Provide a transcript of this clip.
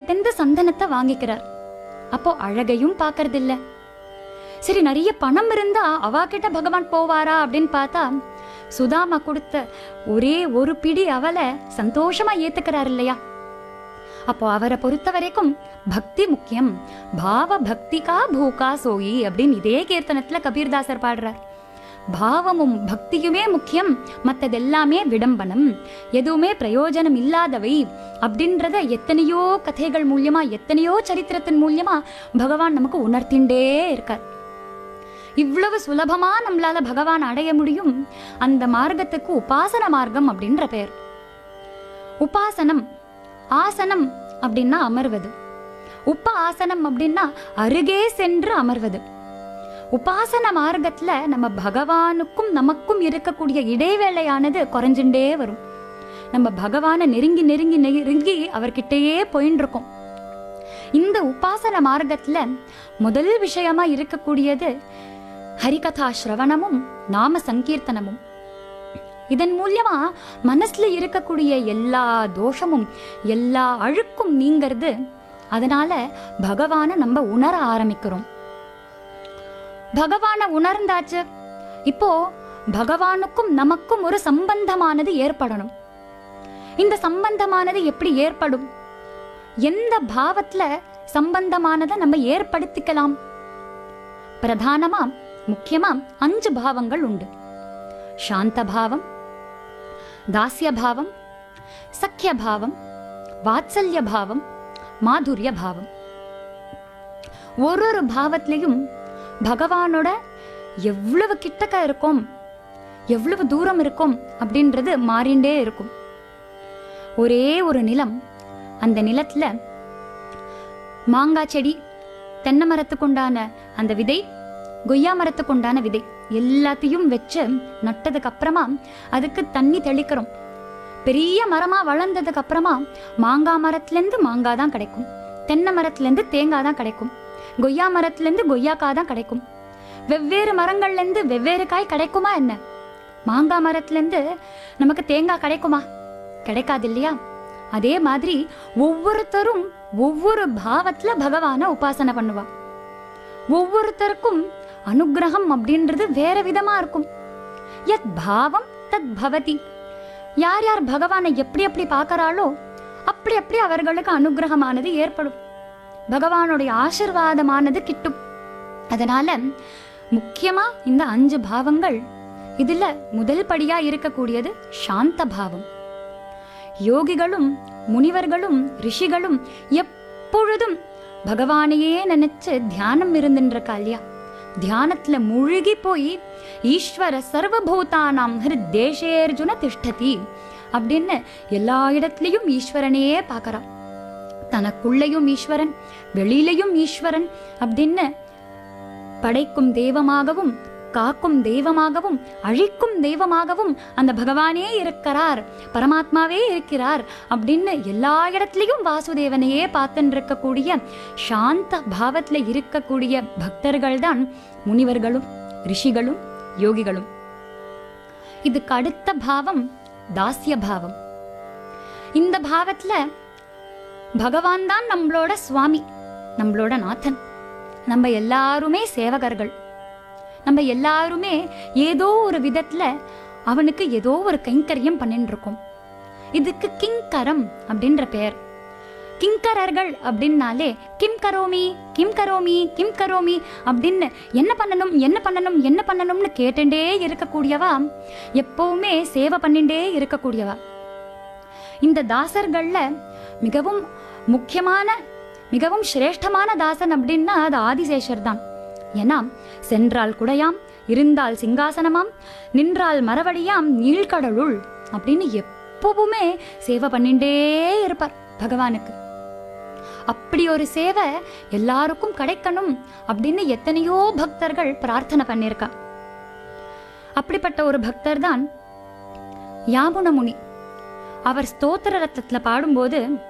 கிட்டேந்து சந்தனத்தை வாங்கிக்கிறார் அப்போ அழகையும் பார்க்கறதில்ல சரி நிறைய பணம் இருந்தா அவா கிட்ட பகவான் போவாரா அப்படின்னு பார்த்தா சுதாமா கொடுத்த ஒரே ஒரு பிடி அவளை சந்தோஷமா ஏத்துக்கிறார் இல்லையா அப்போ அவரை பொறுத்த வரைக்கும் பக்தி முக்கியம் பாவ பக்திகா பூகா சோயி அப்படின்னு இதே கீர்த்தனத்துல கபீர்தாசர் பாடுறார் பாவமும் பக்தியுமே முக்கியம் மத்ததெல்லாமே விடம்பனம் எதுவுமே பிரயோஜனம் இல்லாதவை அப்படின்றத எத்தனையோ கதைகள் மூலியமா எத்தனையோ சரித்திரத்தின் மூலியமா பகவான் நமக்கு உணர்த்திண்டே இருக்கார் இவ்வளவு சுலபமா நம்மளால பகவான் அடைய முடியும் அந்த மார்க்கத்துக்கு உபாசன மார்க்கம் அப்படின்ற பெயர் உபாசனம் ஆசனம் அப்படின்னா அமர்வது உப்ப ஆசனம் அப்படின்னா அருகே சென்று அமர்வது உபாசன மார்க்கத்துல நம்ம பகவானுக்கும் நமக்கும் இருக்கக்கூடிய இடைவேளையானது குறைஞ்சுட்டே வரும் நம்ம பகவானை நெருங்கி நெருங்கி நெருங்கி அவர்கிட்டயே போயின்னு இருக்கோம் இந்த உபாசன மார்க்கத்துல முதல் விஷயமா இருக்கக்கூடியது ஹரிகதா ஸ்ரவணமும் நாம சங்கீர்த்தனமும் இதன் மூலியமா மனசுல இருக்கக்கூடிய எல்லா தோஷமும் எல்லா அழுக்கும் நீங்கிறது அதனால பகவானை நம்ம உணர ஆரம்பிக்கிறோம் பகவானை உணர்ந்தாச்சு இப்போ பகவானுக்கும் நமக்கும் ஒரு சம்பந்தமானது ஏற்படணும் இந்த சம்பந்தமானது எப்படி ஏற்படும் எந்த பாவத்துல சம்பந்தமானதை நம்ம ஏற்படுத்திக்கலாம் பிரதானமா முக்கியமா அஞ்சு பாவங்கள் உண்டு சாந்த பாவம் தாஸ்ய பாவம் சக்கிய பாவம் வாத்சல்ய பாவம் மாதுரிய பாவம் ஒரு ஒரு பாவத்திலையும் பகவானோட எவ்வளவு கிட்டக்க இருக்கும் எவ்வளவு தூரம் இருக்கும் அப்படின்றது மாறிண்டே இருக்கும் ஒரே ஒரு நிலம் அந்த நிலத்துல மாங்காய் செடி தென்னை மரத்துக்கு உண்டான அந்த விதை கொய்யா மரத்துக்கு உண்டான விதை எல்லாத்தையும் வச்சு நட்டதுக்கு அப்புறமா அதுக்கு தண்ணி தெளிக்கிறோம் பெரிய மரமா வளர்ந்ததுக்கு அப்புறமா மாங்காய் மரத்துலேருந்து மாங்காய் தான் கிடைக்கும் தென்னை மரத்துலேருந்து தேங்காய் தான் கிடைக்கும் கொய்யா மரத்துலேருந்து கொய்யாக்காய் தான் கிடைக்கும் வெவ்வேறு மரங்கள்லேருந்து வெவ்வேறு காய் கிடைக்குமா என்ன மாங்காய் மரத்துலேருந்து நமக்கு தேங்காய் கிடைக்குமா கிடைக்காது இல்லையா அதே மாதிரி ஒவ்வொருத்தரும் ஒவ்வொரு பாவத்துல பகவானை உபாசனை பண்ணுவா ஒவ்வொருத்தருக்கும் அனுக்கிரகம் அப்படின்றது வேற விதமா இருக்கும் யத் பாவம் தத் பவதி யார் யார் பகவானை எப்படி எப்படி பார்க்கறாளோ அப்படி அப்படி அவர்களுக்கு அனுக்கிரகமானது ஏற்படும் பகவானுடைய ஆசிர்வாதமானது கிட்டும் அதனால முக்கியமா இந்த அஞ்சு பாவங்கள் இதுல முதல் படியா இருக்கக்கூடியது சாந்த பாவம் யோகிகளும் முனிவர்களும் ரிஷிகளும் எப்பொழுதும் பகவானையே நினைச்சு தியானம் இருந்துருக்கா இல்லையா தியானத்துல மூழ்கி போய் ஈஸ்வர சர்வபூதானாம் ஹிருத்தேஷேர்ஜுன திஷ்டதி அப்படின்னு எல்லா இடத்துலயும் ஈஸ்வரனையே பார்க்கறான் தனக்குள்ளேயும் ஈஸ்வரன் வெளியிலையும் ஈஸ்வரன் அப்படின்னு படைக்கும் தெய்வமாகவும் காக்கும் தெய்வமாகவும் அழிக்கும் தெய்வமாகவும் அந்த பகவானே இருக்கிறார் பரமாத்மாவே இருக்கிறார் அப்படின்னு எல்லா இடத்துலையும் வாசுதேவனையே பார்த்துன்னு இருக்கக்கூடிய சாந்த பாவத்துல இருக்கக்கூடிய பக்தர்கள் தான் முனிவர்களும் ரிஷிகளும் யோகிகளும் இதுக்கு அடுத்த பாவம் தாஸ்ய பாவம் இந்த பாவத்துல பகவான் தான் நம்மளோட சுவாமி நம்மளோட நாதன் நம்ம எல்லாருமே சேவகர்கள் நம்ம எல்லாருமே ஏதோ ஒரு விதத்துல அவனுக்கு ஏதோ ஒரு கைங்கரியம் பண்ணிட்டு இருக்கோம் இதுக்கு கிங்கரம் அப்படின்ற பெயர் கிங்கரர்கள் அப்படின்னாலே கிம் கரோமி கிம் கரோமி கிம் கரோமி அப்படின்னு என்ன பண்ணணும் என்ன பண்ணணும் என்ன பண்ணணும்னு கேட்டுட்டே இருக்கக்கூடியவா எப்பவுமே சேவை பண்ணிட்டே இருக்கக்கூடியவா இந்த தாசர்கள்ல மிகவும் முக்கியமான மிகவும் சிரேஷ்டமான தாசன் அப்படின்னா அது ஆதிசேஷர் தான் ஏன்னா சென்றால் குடையாம் இருந்தால் சிங்காசனமாம் நின்றால் மரவடியாம் நீழ்கடலுள் அப்படின்னு எப்பவுமே சேவை பண்ணிட்டே இருப்பார் பகவானுக்கு அப்படி ஒரு சேவை எல்லாருக்கும் கிடைக்கணும் அப்படின்னு எத்தனையோ பக்தர்கள் பிரார்த்தனை பண்ணியிருக்கா அப்படிப்பட்ட ஒரு பக்தர் தான் யாமுன முனி அவர் ஸ்தோத்திர ரத்தத்துல பாடும்போது